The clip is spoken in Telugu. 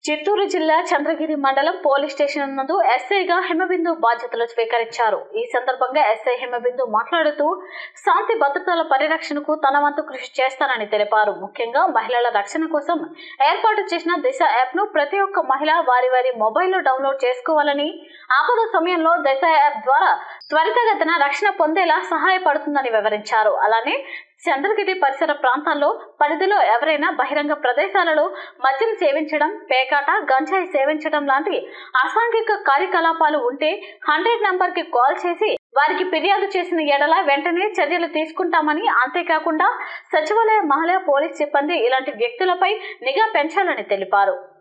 చిత్తూరు జిల్లా చంద్రగిరి మండలం పోలీస్ స్టేషన్ నందు ఎస్ఐగా హిమబిందు బాధ్యతలు స్వీకరించారు ఈ సందర్భంగా ఎస్ఐ హిమబిందు మాట్లాడుతూ శాంతి భద్రతల పరిరక్షణకు తన వంతు కృషి చేస్తానని తెలిపారు ముఖ్యంగా మహిళల రక్షణ కోసం ఏర్పాటు చేసిన దిశ యాప్ ను ప్రతి ఒక్క మహిళ వారి వారి మొబైల్లో డౌన్లోడ్ చేసుకోవాలని ఆపద సమయంలో దిశ యాప్ ద్వారా త్వరితగతిన రక్షణ పొందేలా సహాయపడుతుందని వివరించారు అలానే చంద్రగిరి పరిసర ప్రాంతాల్లో పరిధిలో ఎవరైనా బహిరంగ ప్రదేశాలలో మద్యం సేవించడం పేకాట గంజాయి సేవించడం లాంటి అసాంఘిక కార్యకలాపాలు ఉంటే హండ్రెడ్ నంబర్ కి కాల్ చేసి వారికి ఫిర్యాదు చేసిన ఎడల వెంటనే చర్యలు తీసుకుంటామని అంతేకాకుండా సచివాలయ మహిళా పోలీస్ సిబ్బంది ఇలాంటి వ్యక్తులపై నిఘా పెంచాలని తెలిపారు